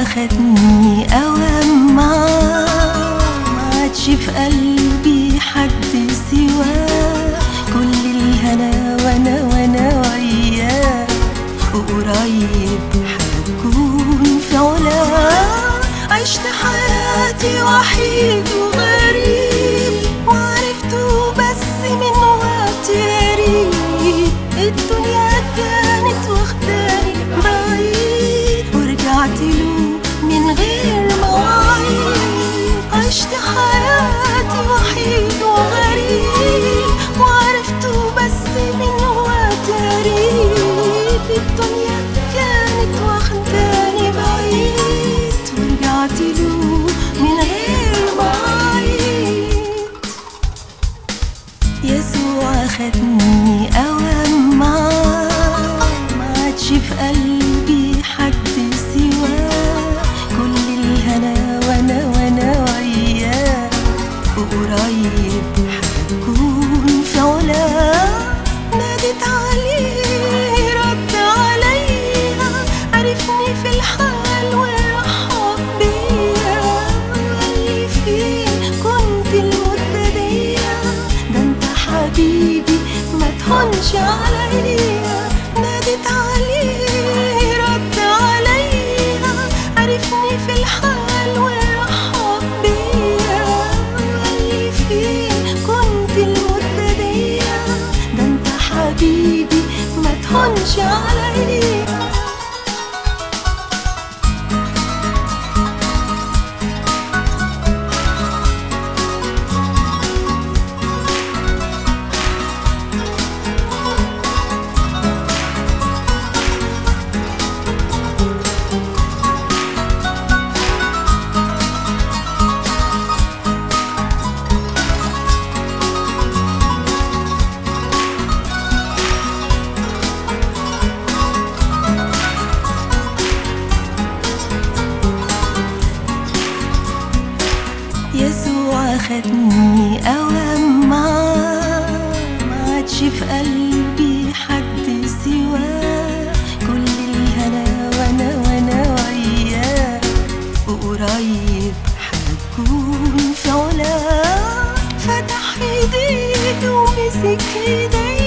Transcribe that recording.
واخدني اوام معاه ما عادش في قلبي حد سواه كل الهنا وانا وانا وياه وقريب هكون في علاه عشت حياتي وحيد وغريب وعرفته بس من وقت قريب الدنيا كانت واخداني بعيد ورجعت له من غير مواعيد عشت حياتي وحيد وغريب وعرفته بس من وقت قريب الدنيا كانت واخداني بعيد ورجعت له من غير مواعيد يسوع خدني اوام معاه ما عادش في قلبي حد سواه كل الهنا وانا وانا وياه وقريب هكون في علاه نادت عليه رد عليا عرفني في الحال ورحب بيا وقال لي فين كنت المدة دي ده انت حبيبي ما تهونش عليا نادت عليه رد عليا عرفني في الحال ورحب بيا وقال لي فين كنت المدة دي ده انت حبيبي ما تهونش عليا يسوع خدني اوام معاه ما عادش في قلبي حد سواه كل الهنا وانا وانا وياه وقريب هكون في علاه فتح ايديه ومسك ايديا